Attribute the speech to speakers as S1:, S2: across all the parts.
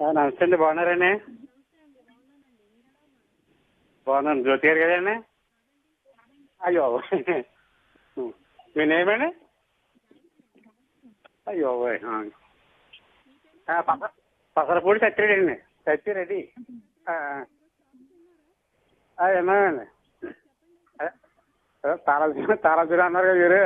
S1: ఆ, నమస్తే అండి బాగున్నారండి బాగున్నాను జ్యోతి గారు కదండి అయ్యో మీ నేమండి అయ్యో ఓయ్, ఆ. ఆ, పస పసరపూడి సత్యరెడ్డి అండి సత్యరెడ్డి ఆ, ఆ, విన్నానండి అదే, అదే తాళాలు తాళాలు అన్నారు కదా మీరు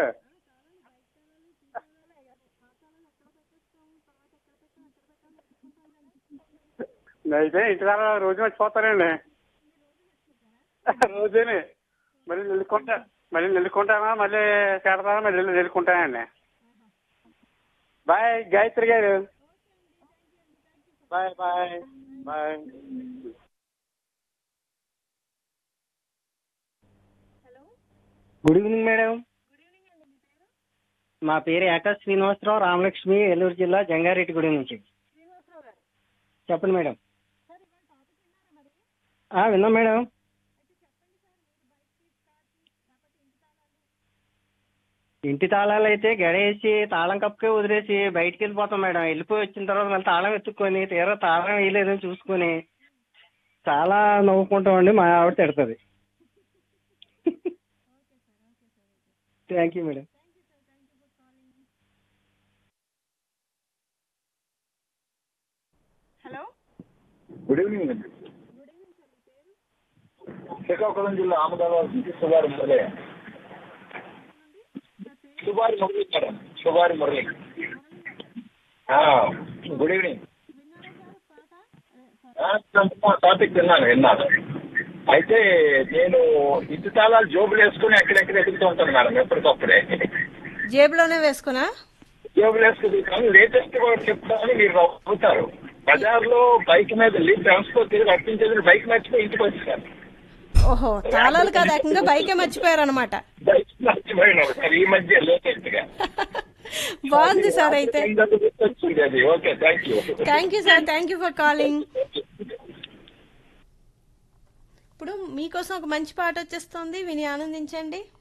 S1: అయితే ఇంటి దగ్గర రోజు మర్చిపోతానండి రోజేనే మళ్ళీ నిలుకుంటా మళ్ళీ నిలుకుంటానా మళ్ళీ చేడతానా మళ్ళీ నిలుకుంటానండి బాయ్ గాయత్రి గారు bye bye bye
S2: good evening madam మా పేరు ఆకాశ్ శ్రీనివాసరావు రామలక్ష్మి ఏలూరు జిల్లా జంగారెడ్డిగూడెం నుంచి చెప్పండి మేడం ఆ, విన్నాం మేడం ఇంటి తాళాలు అయితే గడేసి తాళం కప్పుకే వదిలేసి బయటికి వెళ్ళిపోతాం మేడం వెళ్ళిపోయి వచ్చిన తర్వాత మళ్ళీ తాళం ఎత్తుక్కొని తీరా తాళం వేయలేదని చూసుకొని చాలా నవ్వుకుంటామండి మా ఆవిడ తిడుతుంది thank you madam
S3: hello
S4: good evening అండి శ్రీకాకుళం జిల్లా ఆమదాబాద్ నుంచి సుబారి మురళి సుబారి మురళి మేడం సుబారి మురళి ఆ, గుడ్ ఈవినింగ్ ఆ, టాపిక్ విన్నాను విన్నాను అయితే నేను ఇంటి తాళాలు జోబులు వేసుకుని ఎక్కడెక్కడ ఎదుగుతూ ఉంటాను మేడం ఎప్పటికప్పుడే
S3: జేబులోనే వేసుకున్నా
S4: జోబులు వేసుకుని కానీ లేటెస్ట్ కూడా చెప్తామని మీరు నవ్వుతారు బజార్లో బైక్ మీద లీవ్ ట్రాన్స్పోర్ట్ తిరిగి అర్పించేది బైక్ మర్చిపోయి ఇంటికి వచ్చేసాను
S3: ఓహో తాళాలు కాదు ఏకంగా బైకే మర్చిపోయారు అనమాట
S4: బైక్ మర్చిపోయినా సార్ ఈ మధ్య లేటెస్ట్ గా
S3: బాగుంది సార్ అయితే
S4: వచ్చింది అది okay thank you
S3: thank you sir thank you for calling ఇప్పుడు మీకోసం ఒక మంచి పాట వచ్చేస్తుంది విని ఆనందించండి